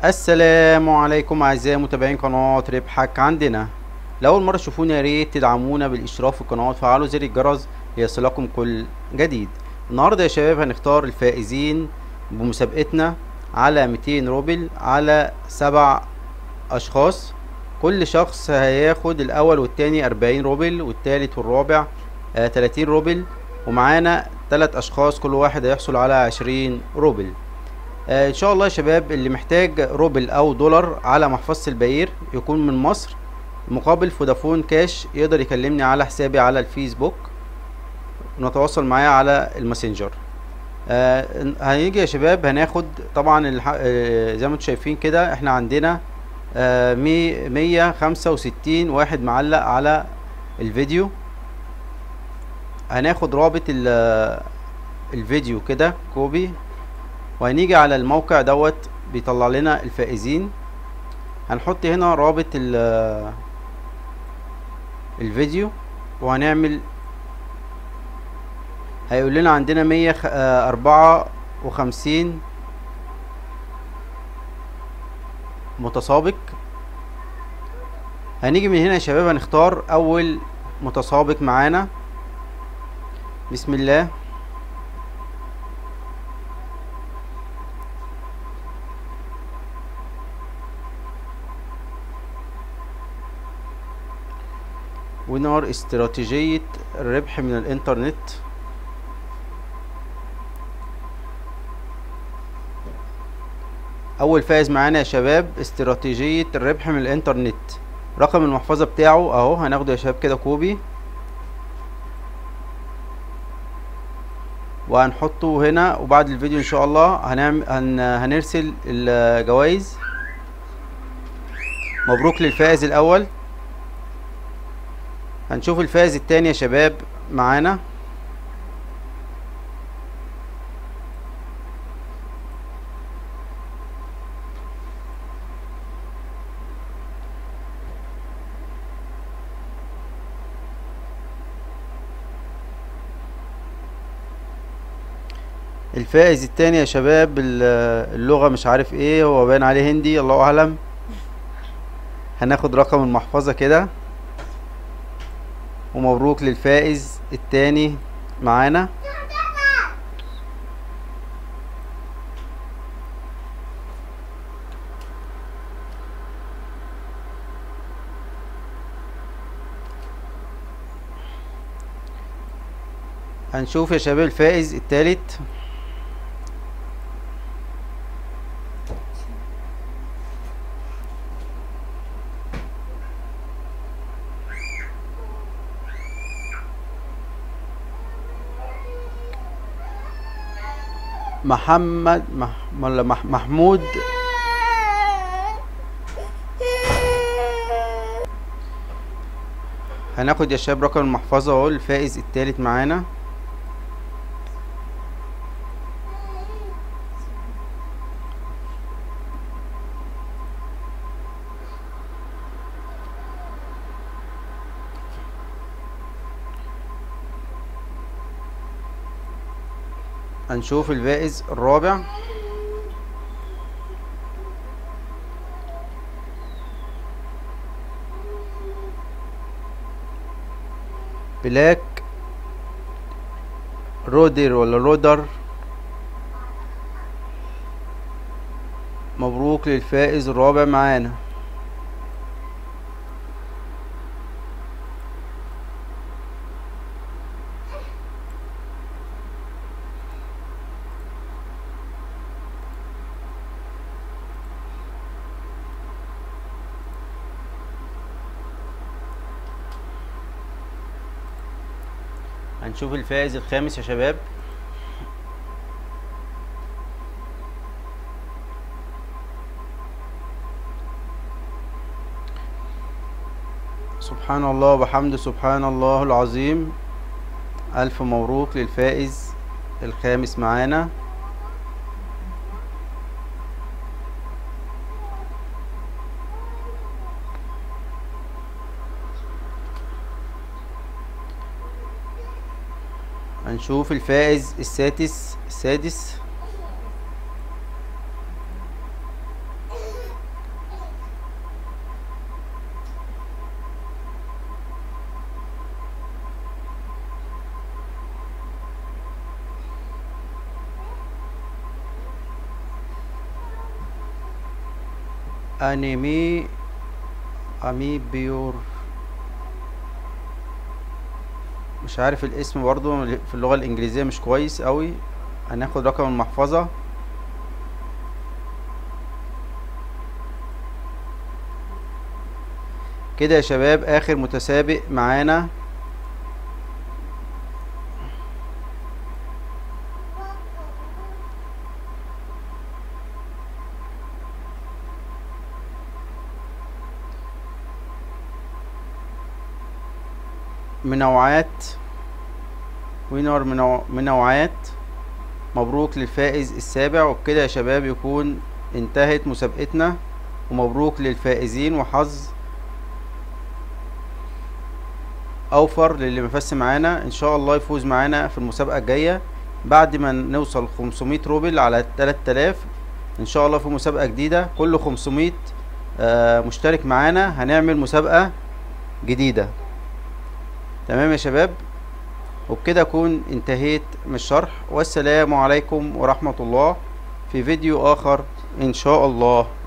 السلام عليكم اعزائي متابعين قناة ربحك عندنا لأول مرة تشوفونا يا ريت تدعمونا بالاشتراك في القناة وتفعلوا زر الجرس ليصلكم كل جديد النهاردة يا شباب هنختار الفائزين بمسابقتنا على 200 روبل على سبع اشخاص كل شخص هياخد الاول والتاني 40 روبل والتالت والرابع آه 30 روبل ومعانا تلات اشخاص كل واحد هيحصل على 20 روبل آه ان شاء الله يا شباب اللي محتاج روبل او دولار على محفظة البعير يكون من مصر مقابل فودافون كاش يقدر يكلمني على حسابي على الفيسبوك ونتواصل معايا على الماسنجر آه هنيجي يا شباب هناخد طبعا الح... آه زي ما انتم شايفين كده احنا عندنا آه مي... مية خمسة وستين واحد معلق على الفيديو هناخد رابط ال... الفيديو كده كوبي وهنيجي على الموقع دوت بيطلع لنا الفائزين هنحط هنا رابط ال... الفيديو وهنعمل هيقول لنا عندنا مية أربعة وخمسين متسابق هنيجي من هنا يا شباب هنختار أول متسابق معانا بسم الله ونار استراتيجية الربح من الانترنت اول فائز معانا يا شباب استراتيجية الربح من الانترنت رقم المحفظة بتاعه اهو هناخده يا شباب كده كوبي وهنحطه هنا وبعد الفيديو ان شاء الله هنعمل هن هنرسل الجوائز مبروك للفائز الاول هنشوف الفائز التاني يا شباب معانا الفائز التاني يا شباب اللغة مش عارف ايه هو باين عليه هندي الله اعلم هناخد رقم المحفظة كده ومبروك للفائز التاني معانا هنشوف يا شباب الفائز التالت محمد مح... ولا مح... محمود هناخد يا شباب رقم المحفظة اهو الفائز التالت معانا هنشوف الفائز الرابع بلاك رودر ولا رودر مبروك للفائز الرابع معانا هنشوف الفائز الخامس يا شباب سبحان الله وبحمد سبحان الله العظيم ألف مبروك للفائز الخامس معانا هنشوف الفائز السادس السادس انمي امي بيور مش عارف الاسم برضو في اللغة الانجليزية مش كويس قوي هناخد رقم المحفظة كده يا شباب اخر متسابق معانا منوعات وينر منو... منوعات مبروك للفائز السابع وبكده يا شباب يكون انتهت مسابقتنا ومبروك للفائزين وحظ اوفر للي مفس معانا ان شاء الله يفوز معانا في المسابقة الجاية بعد ما نوصل 500 روبل على 3000 ان شاء الله في مسابقة جديدة كل 500 آه مشترك معانا هنعمل مسابقة جديدة تمام يا شباب وبكده اكون انتهيت من الشرح والسلام عليكم ورحمة الله في فيديو اخر ان شاء الله